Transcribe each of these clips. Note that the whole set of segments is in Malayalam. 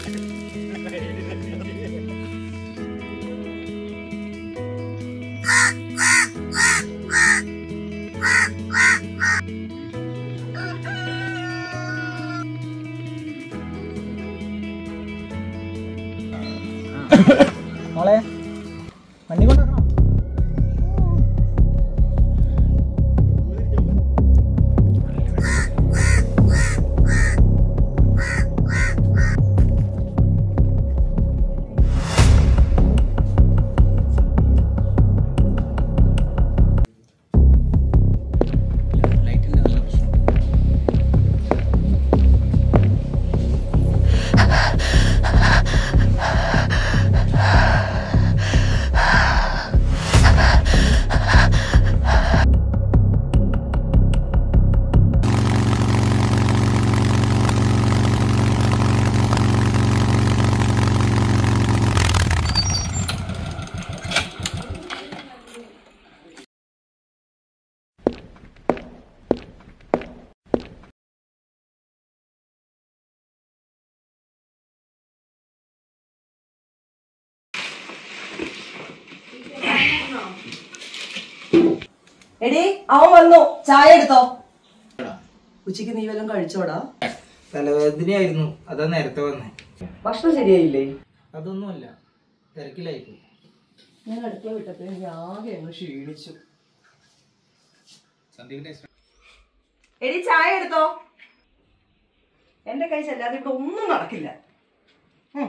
മോളെ വണ്ടി കൊണ്ടാക്കണം എടി അവൻ വന്നു ചായ എടുത്തോ ഉച്ചക്ക് നീ വല്ലതും കഴിച്ചോടാ തലവേദനയായിരുന്നു അതാ നേരത്തെ വന്നേ ഭക്ഷണം ശരിയായില്ലേ അതൊന്നുമല്ല തിരക്കിലായിപ്പോയി ഞാൻ അടുക്കള വിട്ടപ്പോ എനിക്ക് ആകെ അങ്ങ് ക്ഷീണിച്ചു എടി ചായ എടുത്തോ എന്റെ കൈ ചെല്ലാതെ ഇവിടെ ഒന്നും നടക്കില്ല ഉം.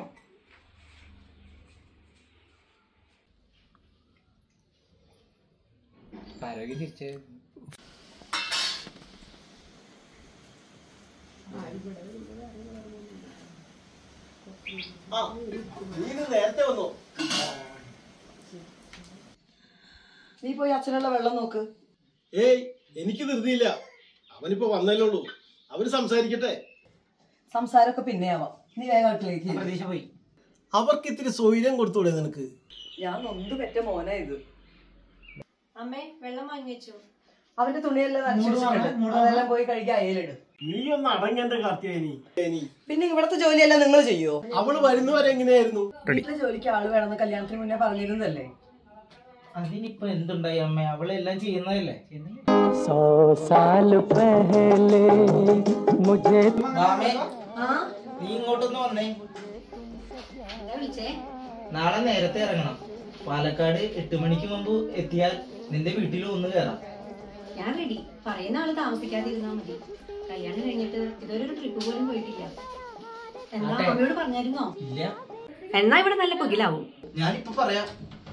ആരോഗ്യം തിരിച്ചു നീ പോയി അച്ഛനുള്ള വെള്ളം നോക്ക് ഏയ് എനിക്ക് ധൃതിയില്ല അവനിപ്പോ വന്നല്ലേ ഉള്ളൂ അവര് സംസാരിക്കട്ടെ സംസാരമൊക്കെ പിന്നെ ആവാം നീ വേഗം അടുക്കളയിലേക്ക് ഇരി. പ്രതീക്ഷ പോയി അവർക്ക് ഇത്തിരി സൗകര്യം കൊടുത്തൂടെ നിനക്ക് ഞാൻ നൊന്ത് പെറ്റ മോനാ ഇത് അമ്മേ വെള്ളം വാങ്ങി വെച്ചു അവന്റെ തുണിയെല്ലാം നനച്ചിട്ടുണ്ട് അതെല്ലാം പോയി കഴിക്കാൻ അയലിട് നീ ഒന്ന് അടങ്ങന്റെ കാർത്തിയാനി പിന്നെ ഇവിടത്തെ ജോലിയെല്ലാം നിങ്ങൾ ചെയ്യോ അവള് വരുന്നവരെ എങ്ങനെയായിരുന്നു വീട്ടിലെ ജോലിക്ക് ആള് വേണമെന്ന് കല്യാണത്തിന് മുന്നേ പറഞ്ഞിരുന്നല്ലേ അതിനിപ്പോ എന്തുണ്ടായി അമ്മ അവളെല്ലാം ചെയ്യുന്നതല്ലേ മാമേ, നീ ഇങ്ങോട്ടൊന്ന് വന്നേ നാളെ നേരത്തെ ഇറങ്ങണം പാലക്കാട് എട്ട് മണിക്ക് മുമ്പ് എത്തിയാൽ നിന്റെ വീട്ടിൽ ഒന്ന് കയറാം ഞാൻ റെഡി പറയുന്ന ആള് താമസിക്കാതിരുന്നാ മതി കല്യാണം കഴിഞ്ഞിട്ട് ഇതുവരെ ഒരു ട്രിപ്പ് പോലും പോയിട്ടില്ല എന്താ അമ്മയോട് പറഞ്ഞായിരുന്നോ ഇല്ല എന്നാ ഇവിടെ നല്ല പുകിലാവും ഞാനിപ്പോ പറയാം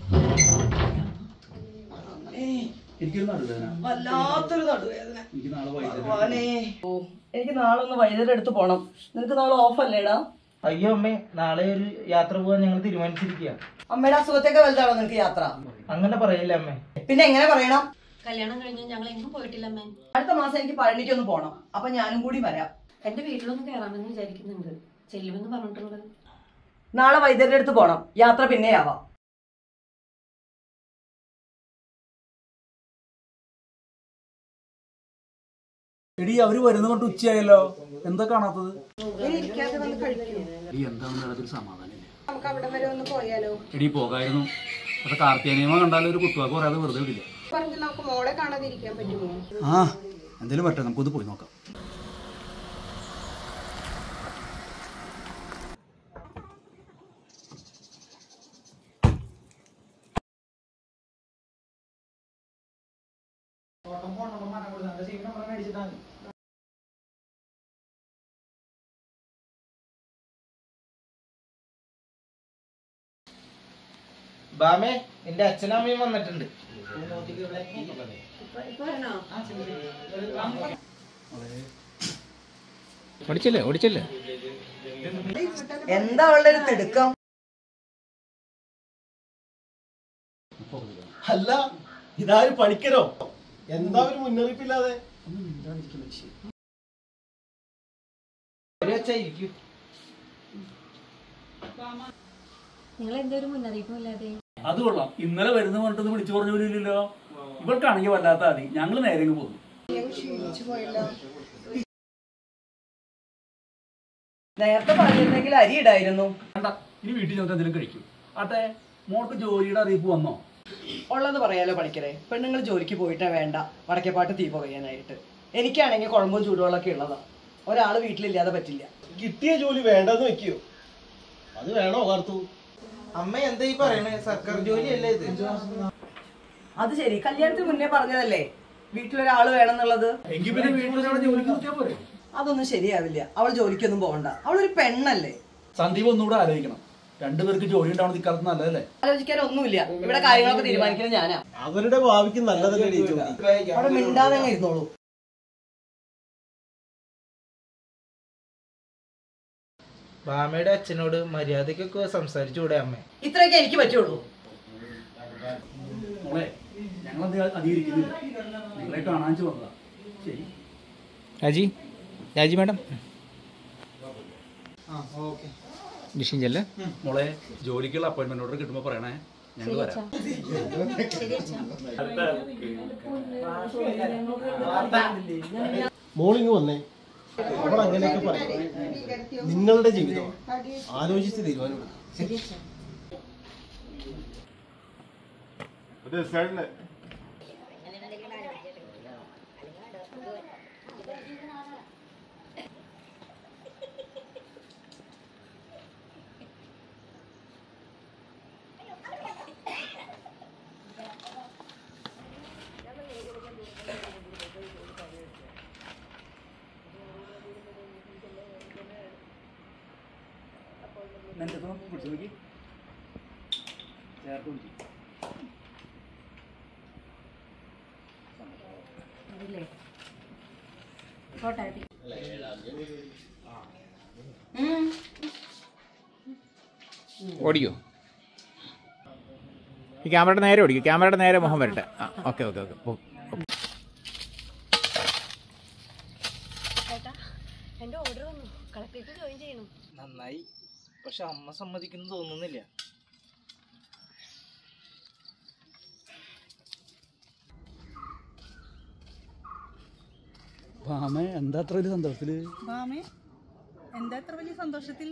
വല്ലാത്തൊരു നടുവേദന ഭഗവാനേ. ഓ എനിക്ക് നാളെ ഒന്ന് വൈകുന്നേരം എടുത്ത് പോണം നിനക്ക് നാളെ ഓഫ് അല്ലേടാ അയ്യോ അമ്മേ നാളെ ഒരു യാത്ര പോകാൻ ഞങ്ങൾ തീരുമാനിച്ചിരിക്കുക അമ്മയുടെ അസുഖത്തേക്ക് വലുതാണോ നിനക്ക് യാത്ര അങ്ങനെ പറയില്ല അമ്മേ പിന്നെ എങ്ങനെ പറയണം കല്യാണം കഴിഞ്ഞ് ഞങ്ങൾ എങ്ങും പോയിട്ടില്ല അമ്മേ അടുത്ത മാസം എനിക്ക് പഴനിക്കൊന്ന് പോണം അപ്പൊ ഞാനും കൂടി വരാം എന്റെ വീട്ടിലൊന്ന് കയറാമെന്ന് വിചാരിക്കുന്നുണ്ട് ചെല്ലുമെന്ന് പറഞ്ഞിട്ടുള്ളത് നാളെ വൈദ്യരുടെ അടുത്ത് പോണം യാത്ര പിന്നെ ആവാം എടി അവര് വരുന്ന കൊണ്ട് ഉച്ചയായല്ലോ എന്താ കാണാത്തത് എടി എന്താണെന്ന് അതിൽ സമാധാനമില്ല എടി പോകായിരുന്നു പക്ഷെ കാർത്തിയാനിയമ കണ്ടാലും ഒരു കുത്തുവാക്ക് പറയാതെ വെറുതെ വിടില്ല ആ എന്തായാലും പറ്റേ നമുക്കൊന്ന് പോയി നോക്കാം ബാമേ എന്റെ അച്ഛനമ്മയും വന്നിട്ടുണ്ട് ഓടിച്ചല്ലേ ഓടിച്ചല്ലേ എന്താ അവളുടെ ഒരു തിടുക്കം അല്ല ഇതാരും പണിക്കരോ എന്താ ഒരു മുന്നറിയിപ്പില്ലാതെ ഒരു അച്ഛ ഇരിക്കൂ നിങ്ങൾ എന്തോ ഒരു മുന്നറിയിപ്പും ഇല്ലാതെ അത് കൊള്ളാം ഇന്നലെ വരുന്ന പറഞ്ഞിട്ടൊന്ന് വിളിച്ചു പറഞ്ഞു പോലില്ലല്ലോ ഇവൾക്കാണെങ്കിൽ വല്ലാത്ത ആദി ഞങ്ങൾ നേരെ അങ്ങ് പോകുന്നു നേരത്തെ പറഞ്ഞിരുന്നെങ്കിൽ അരി ഇടായിരുന്നു വേണ്ട ഇനി വീട്ടിൽ ചെന്നിട്ട് എന്തെങ്കിലും കഴിക്കും അതെ മോൾക്ക് ജോലിയുടെ അറിയിപ്പ് വന്നോ ഉള്ളത് പറയാലോ പണിക്കരെ പെണ്ണുങ്ങൾ ജോലിക്ക് പോയിട്ടാ വേണ്ട വടക്കേപ്പാട്ട് തീ പുകയാനായിട്ട് എനിക്കാണെങ്കിൽ കുഴമ്പും ചൂടുവെള്ളമൊക്കെ ഉള്ളതാ ഒരാൾ വീട്ടിലില്ലാതെ പറ്റില്ല കിട്ടിയ ജോലി വേണ്ടെന്ന് വെക്കോ അത് വേണോ കാർത്തു അമ്മ എന്താ ഈ പറയണേ സർക്കാർ ജോലിയല്ലേ ഇത് അത് ശരി കല്യാണത്തിന് മുന്നേ പറഞ്ഞതല്ലേ വീട്ടിലൊരാൾ വേണമെന്നുള്ളത് എങ്കിൽ പിന്നെ വീട്ടിൽ ജോലിക്ക് നോക്കിയാൽ പോരെ അതൊന്നും ശരിയാവില്ല അവൾ ജോലിക്കൊന്നും പോകണ്ട അവളൊരു പെണ്ണല്ലേ സന്ദീപ് ഒന്നുകൂടെ ആലോചിക്കണം രണ്ടുപേർക്ക് ജോലി ഉണ്ടാവുന്ന ഇക്കാലത്ത് നല്ലതല്ലേ ആലോചിക്കാൻ ഒന്നുമില്ല ഇവിടെ കാര്യങ്ങളൊക്കെ തീരുമാനിക്കുന്നത് ഞാനാ അവരുടെ ഭാവിക്ക് നല്ലതല്ലേ ഈ ജോലി അവിടെ മിണ്ടാതെ അങ്ങ് ഇരുന്നോളൂ ഭാമയുടെ അച്ഛനോട് മര്യാദക്കൊക്കെ സംസാരിച്ചുകൂടെ അമ്മ ഇത്രയൊക്കെ എനിക്ക് പറ്റുള്ളൂ മോളെ ഞങ്ങളത് അധികരിക്കുന്നില്ല നിങ്ങളെ കാണാൻ വന്നതാ ശരി രാജി രാജി മാഡം ഡിഷിൻ ചെല്ല് മോളെ ജോലിക്കുള്ള അപ്പോയിന്റ്മെന്റ് ഓർഡർ കിട്ടുമ്പോ പറയണേ ഞങ്ങൾ വരാം മോളിങ് വന്നേ അവർ അങ്ങനെയൊക്കെ പറയും നിങ്ങളുടെ ജീവിതം ആലോചിച്ച് തീരുമാനമെടുക്കും നെഞ്ചത്തൊന്ന് പിടിച്ചു നോക്കി ചേർത്ത് പിടിച്ചു അതില്ലേ കോട്ടാടി ഓടിക്കോ ഈ ക്യാമറയുടെ നേരെ ഓടിക്കും ക്യാമറയുടെ നേരെ മുഖം വരട്ടെ ആ ഓക്കെ ഓക്കെ ഓക്കെ ചേട്ടാ എന്റെ ഓർഡർ വന്നു കളക്ടറേറ്റ് ജോയിൻ ചെയ്യണം നന്നായി പക്ഷെ അമ്മ സമ്മതിക്കുന്നു തോന്നുന്നില്ല ഭാമ എന്താ അത്ര വലിയ സന്തോഷത്തില് മാമേ എന്താ അത്ര വലിയ സന്തോഷത്തിൽ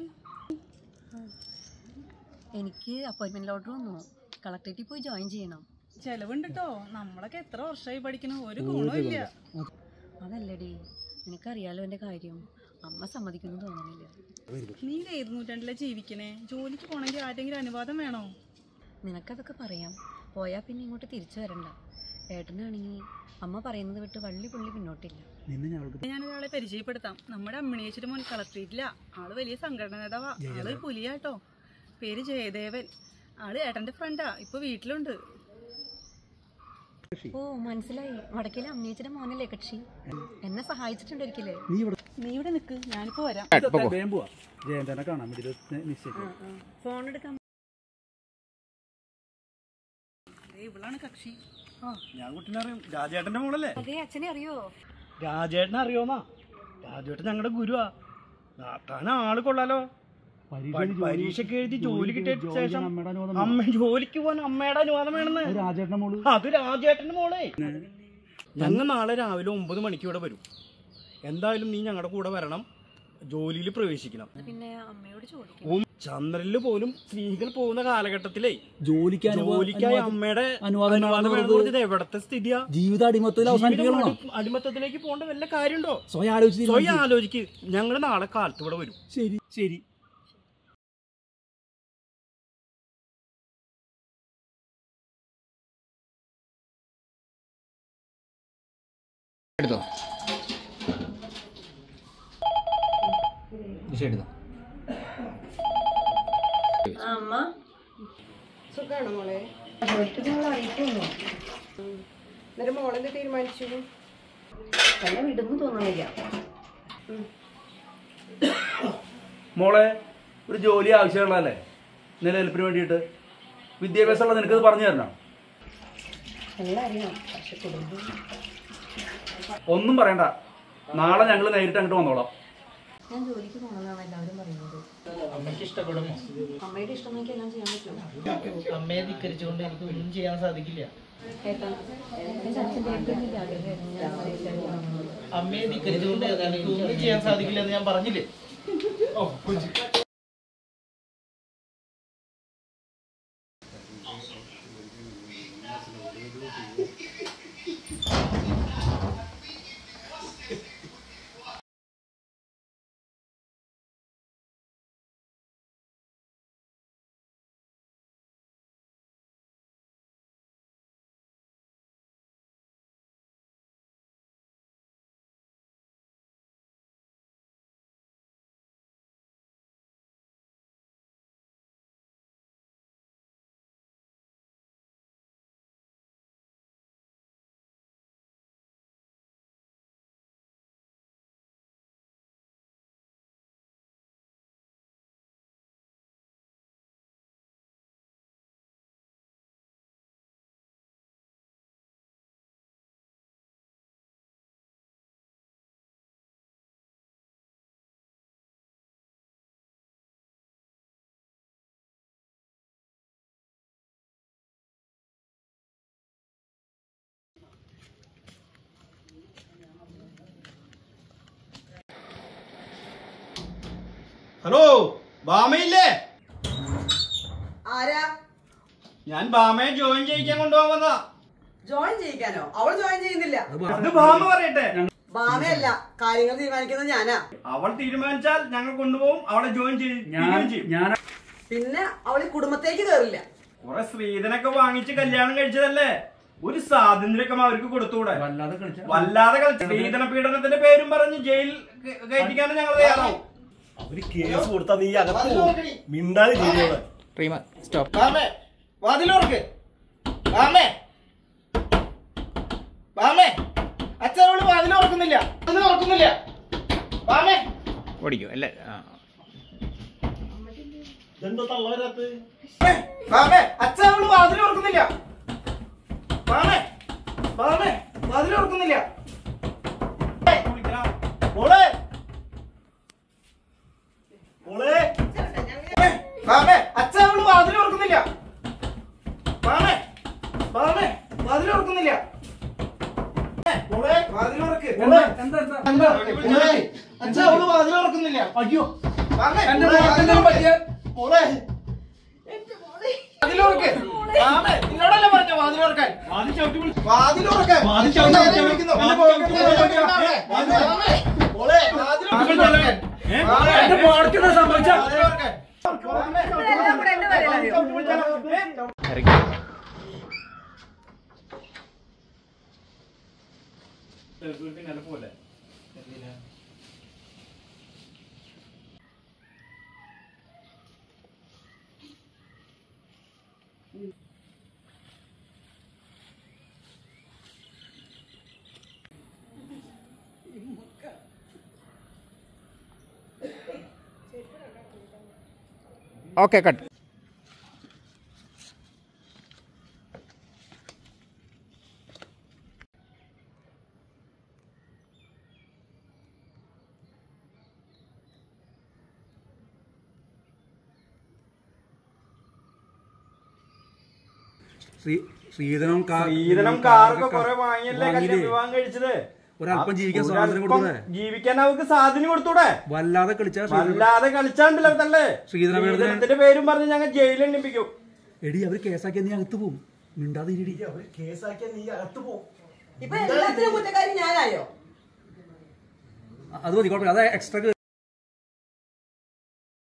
എനിക്ക് അപ്പോയിന്റ്മെന്റ് ഓർഡർ വന്നു കളക്ടറേറ്റിൽ പോയി ജോയിൻ ചെയ്യണം ചെലവുണ്ട് കേട്ടോ നമ്മളൊക്കെ എത്ര വർഷമായി പഠിക്കണ ഒരു ഗുണമില്ല അതല്ലടി നിനക്കറിയാലോ എന്റെ കാര്യം അമ്മ സമ്മതിക്കുന്നു തോന്നുന്നില്ല നീ ഏത് നൂറ്റാണ്ടിലെ ജീവിക്കണേ ജോലിക്ക് പോണെങ്കിൽ ആരെങ്കിലും അനുവാദം വേണോ നിനക്കതൊക്കെ പറയാം പോയാൽ പിന്നെ ഇങ്ങോട്ട് തിരിച്ചു വരണ്ട ഏട്ടനാണെങ്കിൽ അമ്മ പറയുന്നത് വിട്ട് വള്ളി പുള്ളി പിന്നോട്ടില്ല നിന്നെ ഞങ്ങൾക്ക് ഞാൻ ഒരാളെ പരിചയപ്പെടുത്താം നമ്മുടെ അമ്മിണിയേച്ചിയുടെ മോൻ കളക്ടറേറ്റില്ല ആള് വലിയ സംഘടന നേതാവാ ആള് പുലിയാട്ടോ പേര് ജയദേവൻ ആള് ഏട്ടന്റെ ഫ്രണ്ടാ ഇപ്പൊ വീട്ടിലുണ്ട് ഓ മനസ്സിലായി വടക്കേലെ അമ്മേച്ചിയുടെ മോനല്ലേ കക്ഷി എന്നെ സഹായിച്ചിട്ടുണ്ട് ഒരിക്കലേ നീ ഇവിടെ നീ ഇവിടെ നിക്ക് ഞാനിപ്പോ വരാം വേഗം പോവാ ജയന്തനെ കാണാൻ വേണ്ടി നിശ്ചയിച്ചു ഫോൺ എടുക്കാൻ ദേ ഇവളാണ് കക്ഷി ആ ഞാൻ കുട്ടീനെ അറിയും രാജേട്ടന്റെ മോളല്ലേ അതെ അച്ഛനെ അറിയോ രാജേട്ടനെ അറിയോന്നാ രാജേട്ടൻ ഞങ്ങളുടെ ഗുരുവാ നാട്ടാൻ ആള് കൊള്ളാലോ പ- പരീക്ഷയ്ക്ക് എഴുതി ജോലി കിട്ടിയ ശേഷം അമ്മയുടെ അനുവാദം അമ്മ ജോലിക്ക് പോകാൻ അമ്മയുടെ അനുവാദം വേണമെന്ന് രാജേട്ടന്റെ മോള് അത് രാജേട്ടന്റെ മോളെ ഞങ്ങൾ നാളെ രാവിലെ ഒമ്പത് മണിക്ക് ഇവിടെ വരും എന്തായാലും നീ ഞങ്ങളുടെ കൂടെ വരണം ജോലിയിൽ പ്രവേശിക്കണം പിന്നെ അമ്മയോട് ചോദിക്കും ഉം, ചന്ദ്രനിൽ പോലും സ്ത്രീകൾ പോകുന്ന കാലഘട്ടത്തിലേ ജോലിക്ക് ജോലിക്കായി അമ്മയുടെ അനുവാദം അനുവാദം വേണമെന്ന് വേണമെന്ന് പറഞ്ഞത് എവിടത്തെ സ്ഥിതിയാ ജീവിത അടിമത്തിൽ ജീവിതം അവസാനിപ്പിക്കണം അടി- അടിമത്തത്തിലേക്ക് പോകേണ്ട വല്ല കാര്യമുണ്ടോ സ്വയം ആലോചിച്ച് സ്വയം ആലോചിക്ക് ഞങ്ങൾ നാളെ കാലത്ത് ഇവിടെ വരും ശരി ശരി എടുത്തോ ഡിഷ് എടുത്തോ അമ്മ സുഖാണോ മോളെ ജോലിക്ക് പോകാൻ അറിയിക്കുന്നു എന്നിട്ട് മോളെന്ത് തീരുമാനിച്ചു എന്നെ വിടുന്നു തോന്നുന്നില്ല മോളെ ഒരു ജോലി ആവശ്യമുള്ളതല്ലേ നിലനിൽപ്പിന് വേണ്ടിയിട്ട് വിദ്യാഭ്യാസമുള്ള നിനക്കത് പറഞ്ഞു തരണം എല്ലാം അറിയാം പക്ഷെ കുടുംബം ഒന്നും പറയണ്ട നാളെ ഞങ്ങൾ നേരിട്ട് അങ്ങോട്ട് വന്നോളാം ഞാൻ ജോലിക്ക് പോകണമെന്നാണ് എല്ലാവരും പറയുന്നത് അമ്മയ്ക്ക് ഇഷ്ടപ്പെടുമോ അമ്മയുടെ ഇഷ്ടം നോക്കി എല്ലാം ചെയ്യാൻ പറ്റും അമ്മയെ ധിക്കരിച്ചുകൊണ്ട് എനിക്ക് ഒന്നും ചെയ്യാൻ സാധിക്കില്ല ഏട്ടാ എന്റെ അച്ഛൻ്റെ ഏറ്റവും വലിയ ആഗ്രഹമായിരുന്നു ഞാൻ മലേഷ്യയിൽ പോകണമെന്നുള്ളത് അമ്മയെ ധിക്കരിച്ചുകൊണ്ട് എനിക്ക് ഒന്നും ചെയ്യാൻ സാധിക്കില്ല എന്ന് ഞാൻ പറഞ്ഞില്ലേ ഹലോ ബാമയില്ലേ ആരാ ഞാൻ ബാമയെ ജോയിൻ ചെയ്യിക്കാൻ കൊണ്ടുപോകാൻ വന്നതാ ജോയിൻ ചെയ്യിക്കാനോ അവൾ ജോയിൻ ചെയ്യുന്നില്ല അത് ബാമ പറയട്ടെ ബാമയല്ല കാര്യങ്ങൾ തീരുമാനിക്കുന്നത് ഞാനാ അവൾ തീരുമാനിച്ചാൽ ഞങ്ങൾ കൊണ്ടുപോകും അവളെ ജോയിൻ ചെയ്യും പിന്നെ അവൾ ഈ കുടുംബത്തേക്ക് കയറില്ല കുറെ സ്ത്രീധനൊക്കെ വാങ്ങിച്ച് കല്യാണം കഴിച്ചതല്ലേ ഒരു സ്വാതന്ത്ര്യമൊക്കെ അവർക്ക് കൊടുത്തൂടെ വല്ലാതെ കളിച്ച വല്ലാതെ കളിച്ച സ്ത്രീധന പീഡനത്തിന്റെ പേരും പറഞ്ഞ് ജയിൽ കയറ്റിക്കാനും ഞങ്ങൾ തയ്യാറാവും അവര് കേസ് കൊടുത്താ നീ അകത്ത് പോകും. മിണ്ടാതെ ചെയ്തോളെ റീമ സ്റ്റോപ്പ് ബാമേ വാതിലോർക്ക് ബാമേ ബാമേ അച്ഛൻ അവള് വാതിലോർക്കുന്നില്ല വാതിൽ ഓർക്കുന്നില്ല ബാമേ ഓടിക്കോ അല്ലേ ആ ഇതെന്താ തള്ള വരാത്ത് ഏ, ബാമേ അച്ഛൻ അവള് വാതിലോർക്കുന്നില്ല ബാമേ ബാമേ വാതിലോർക്കുന്നില്ല മോളെ മോളെ ഏ, ബാമേ അച്ഛൻ അവള് വാതിലോർക്കുന്നില്ല ബാമേ ബാമേ വാതിലോർക്കുന്നില്ല ഏ, മോളെ വാതിലോർക്ക് മോളെ മോളെ അച്ഛൻ അവള് വാതിലോർക്കുന്നില്ല അയ്യോ ബാമേ മോളെ, മോളെ വാതിലോർക്ക് ബാമേ നിന്നോടല്ലേ പറഞ്ഞ വാതിലോർക്കാൻ വാതിലോർക്കാൻ വാതിൽ ചവിട്ടി എന്നെ വിളിക്കുന്നു. വാതിൽ ചവിട്ടി ബാമേ, ബാമേ, മോളെ വാതിലോർക്കാൻ എന്റെ മോളത്തിന് സംഭവിച്ച വാതിലോർക്കാൻ ബാമേ, ഇറങ്ങി ഓക്കെ കട്ട് ശ്രീധനം സ്ത്രീധനം കാറൊക്കെ കുറെ വാങ്ങിയല്ലേ കല്യാണം വിവാഹം കഴിച്ചത് ഒരല്പം ജീവിക്കാൻ ഒരല്പം സ്വാതന്ത്ര്യം കൊടുത്തൂടെ? ജീവിക്കാൻ അവർക്ക് സ്വാതന്ത്ര്യം കൊടുത്തൂടെ വല്ലാതെ കളിച്ചാ വല്ലാതെ കളിച്ചാണ്ടല്ലോ തല്ലേ ശ്രീധരൻ പീഡനത്തിന് ശ്രീധരത്തിന്റെ പേരും പറഞ്ഞ് ഞങ്ങൾ ജയിലിൽ എണ്ണിപ്പിക്കും എടി അവര് കേസാക്കിയ നീ അകത്ത് പോവും മിണ്ടാതെ ഇരിടി അവര് കേസാക്കിയാ നീ അകത്ത് പോകും ഇപ്പൊ എല്ലാത്തിനും കുറ്റക്കാരി ഞാനായോ അത് മതി കുഴപ്പമില്ല അത് എക്സ്ട്രാ